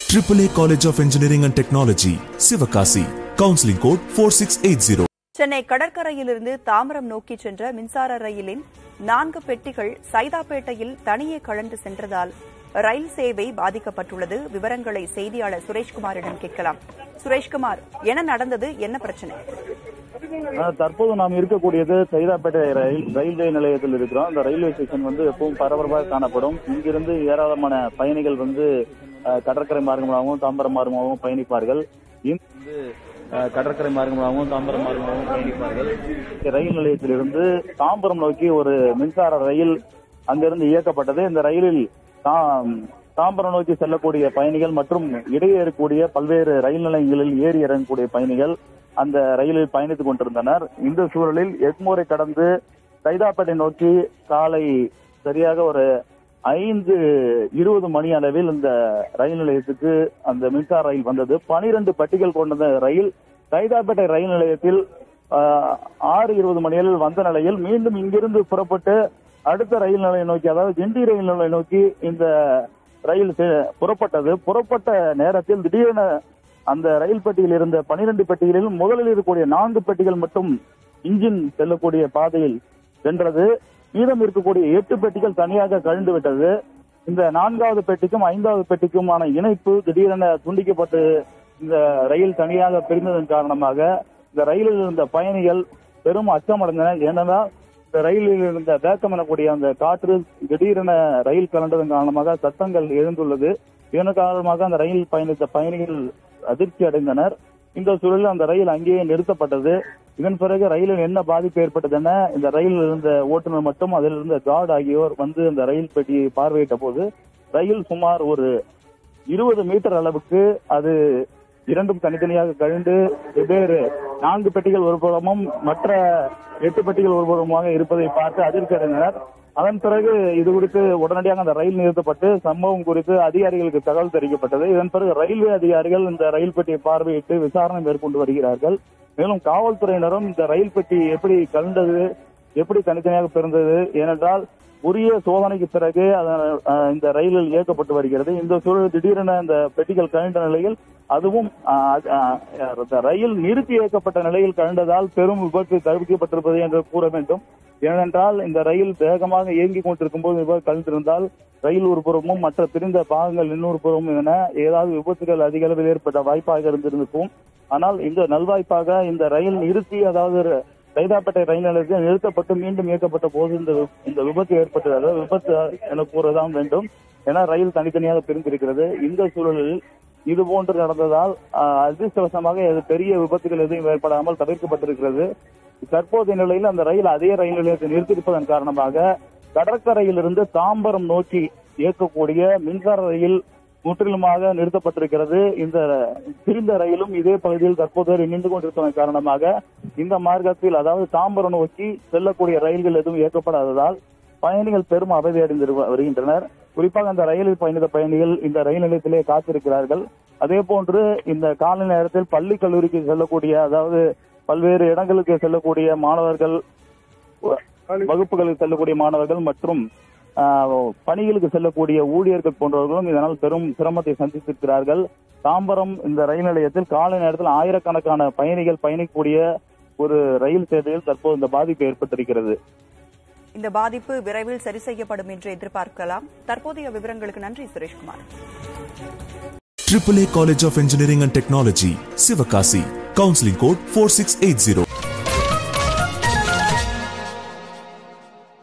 AAA College of Engineering and Technology, Sivakasi. Counseling code 4680. Chennai கடற்கரையிலிருந்து தாம்பரம் நோக்கி சென்ற மின்சார ரயிலின் நான்கு பெட்டிகள் சைதாப்பேட்டையில் தனியே கழன்று சென்றதால் ரயில் சேவை பாதிக்கப்பட்டுள்ளது விவரங்களை செய்தியாளர் சுரேஷ்குமாரிடம் கேட்கலாம் சுரேஷ்குமார் என்ன நடந்தது என்ன பிரச்சனை ஆஹ் தற்போது நாம் இருக்கக்கூடியது சைதாப்பேட்டை ரயில் ரயில்வே நிலையத்தில் இருக்கிறோம் இந்த ரயில்வே ஸ்டேஷன் வந்து எப்பவும் பரபரப்பாக காணப்படும் இங்கிருந்து ஏராளமான பயணிகள் வந்து ஆஹ் கடற்கரை மார்க்கமாகவும் தாம்பரம் மார்க்கமாகவும் பயணிப்பார்கள் இந்த வந்து ஆஹ் கடற்கரை மார்க்கமாகவும் தாம்பரம் மார்க்கமாகவும் பயணிப்பார்கள் இந்த ரயில் நிலையத்திலிருந்து தாம்பரம் நோக்கி ஒரு மின்சார ரயில் அங்கிருந்து இயக்கப்பட்டது இந்த ரயிலில் தாம் தாம்பரம் நோக்கி செல்லக்கூடிய பயணிகள் மற்றும் இடையே இருக்கக்கூடிய பல்வேறு ரயில் நிலையங்களில் ஏறி இறங்கக்கூடிய பயணிகள் அந்த ரயிலில் பயணித்துக் கொண்டிருந்தனர் இந்த சூழலில் எக்மோரை கடந்து சைதாப்பேட்டை நோக்கி காலை சரியாக ஒரு ஐந்து இருபது மணி அளவில் இந்த ரயில் நிலையத்துக்கு அந்த மின்சார ரயில் வந்தது பனிரெண்டு பெட்டிகள் கொண்ட ரயில் சைதாப்பேட்டை ரயில் நிலையத்தில் ஆஹ், ஆறு இருபது மணியில் வந்த நிலையில் மீண்டும் இங்கிருந்து புறப்பட்டு அடுத்த ரயில் நிலையம் நோக்கி அதாவது கிண்டி ரயில் நிலையம் நோக்கி இந்த ரயில் செ- புறப்பட்டது புறப்பட்ட நேரத்தில் திடீரென அந்த ரயில் பெட்டியில் இருந்த பனிரெண்டு பெட்டிகளில் முதலில் இருக்கக்கூடிய நான்கு பெட்டிகள் மட்டும் இன்ஜின் செல்லக்கூடிய பாதையில் சென்றது மீதம் இருக்கக்கூடிய எட்டு பெட்டிகள் தனியாக கழிந்து விட்டது இந்த நான்காவது பெட்டிக்கும் ஐந்தாவது பெட்டிக்குமான இணைப்பு திடீரென துண்டிக்கப்பட்டு இந்த ரயில் தனியாக பிரிந்ததன் காரணமாக இந்த ரயிலில் இருந்த பயணிகள் பெரும் அச்சமடைந்தனர் ஏனென்றால் இந்த ரயிலில் இருந்த வேக்கம் எனக்கூடிய அந்த காற்று திடீரென ரயில் கலண்டதன் காரணமாக சத்தங்கள் எழுந்துள்ளது இதன் காரணமாக அந்த ரயில் பயணித்த பயணிகள் அதிர்ச்சி அடைந்தனர் இந்த சூழலில் அந்த ரயில் அங்கேயே நிறுத்தப்பட்டது இதன் பிறகு ரயிலில் என்ன பாதிப்பு ஏற்பட்டது என இந்த ரயிலில் இருந்த ஓட்டுநர் மட்டும் அதில் இருந்த கார்டு ஆகியோர் வந்து இந்த ரயில் பெட்டியை பார்வையிட்ட போது ரயில் சுமார் ஒரு இருபது மீட்டர் அளவுக்கு அது இரண்டும் தனித்தனியாக கழிந்து வெவ்வேறு நான்கு பெட்டிகள் ஒரு புறமும் மற்ற எட்டு பெட்டிகள் ஒரு புறமாக இருப்பதை பார்த்து அதிர்ச்சி அடைந்தனர் அதன் பிறகு இது குறித்து உடனடியாக அந்த ரயில் நிறுத்தப்பட்டு சம்பவம் குறித்து அதிகாரிகளுக்கு தகவல் தெரிவிக்கப்பட்டது இதன் பிறகு ரயில்வே அதிகாரிகள் இந்த ரயில் பெட்டியை பார்வையிட்டு விசாரணை மேற்கொண்டு வருகிறார்கள் மேலும் காவல்துறையினரும் இந்த ரயில் பெட்டி எப்படி கலந்தது எப்படி தனித்தனியாக பிறந்தது ஏனென்றால் உரிய சோதனைக்கு பிறகு அதன், அஹ், இந்த ரயிலில் இயக்கப்பட்டு வருகிறது இந்த சூழல் திடீரென இந்த பெட்டிகள் கழிந்த நிலையில் அதுவும் அஹ், அஹ், இந்த ரயில் நிறுத்தி இயக்கப்பட்ட நிலையில் கழிந்ததால் பெரும் விபத்து தவிர்க்கப்பட்டிருப்பது என்று கூற வேண்டும் ஏனென்றால் இந்த ரயில் வேகமாக இயங்கிக் கொண்டிருக்கும் போது விபத்து கழிந்திருந்தால் ரயில் ஒரு புறமும் மற்ற பிரிந்த பாகங்கள் இன்னொரு புறமும் என ஏதாவது விபத்துகள் அதிக அளவில் ஏற்பட்ட வாய்ப்பாக இருந்திருக்கும் ஆனால் இந்த நல்வாய்ப்பாக இந்த ரயில் நிறுத்தி அதாவது சைதாப்பேட்டை ரயில் நிலையத்தில் நிறுத்தப்பட்டு மீண்டும் இயக்கப்பட்ட போது இந்த வி- இந்த விபத்து ஏற்பட்டது அதாவது விபத்து என கூறதான் வேண்டும் ஏன்னா ரயில் தனித்தனியாக பிரிந்திருக்கிறது இந்த சூழலில் இது போன்று நடந்ததால் ஆஹ், அதிர்ஷ்டவசமாக இது பெரிய விபத்துகள் எதுவும் ஏற்படாமல் தவிர்க்கப்பட்டிருக்கிறது தற்போதைய நிலையில் அந்த ரயில் அதே ரயில் நிலையத்தை நிறுத்தியிருப்பதன் காரணமாக கடற்கரையிலிருந்து தாம்பரம் நோக்கி இயக்கக்கூடிய மின்சார ரயில் முற்றிலுமாக நிறுத்தப்பட்டிருக்கிறது இந்த பிரிந்த ரயிலும் இதே பகுதியில் தற்போது வரை நின்று கொண்டிருப்பதன் காரணமாக இந்த மார்க்கத்தில் அதாவது தாம்பரம் நோக்கி செல்லக்கூடிய ரயில்கள் எதுவும் இயக்கப்படாததால் பயணிகள் பெரும் அவதி அடைந்து வருகின்றனர் குறிப்பாக அந்த ரயிலில் பயணித்த பயணிகள் இந்த ரயில் நிலையத்திலே காத்திருக்கிறார்கள் அதே போன்று இந்த காலை நேரத்தில் பள்ளி கல்லூரிக்கு செல்லக்கூடிய அதாவது பல்வேறு இடங்களுக்கு செல்லக்கூடிய மாணவர்கள் வகுப்புகளுக்கு செல்லக்கூடிய மாணவர்கள் மற்றும் ஆஹ், பணிகளுக்கு செல்லக்கூடிய ஊழியர்கள் போன்றவர்களும் இதனால் பெரும் சிரமத்தை சந்தித்திருக்கிறார்கள் தாம்பரம் இந்த ரயில் நிலையத்தில் காலை நேரத்தில் ஆயிரக்கணக்கான பயணிகள் பயணிக்கக்கூடிய ஒரு ரயில் சேவையில் தற்போது இந்த பாதிப்பு ஏற்பட்டிருக்கிறது இந்த பாதிப்பு விரைவில் சரி செய்யப்படும் என்று எதிர்பார்க்கலாம் தற்போதைய விவரங்களுக்கு நன்றி Sureshkumar AAA College of Engineering and Technology, Sivakasi. Counseling code 4680.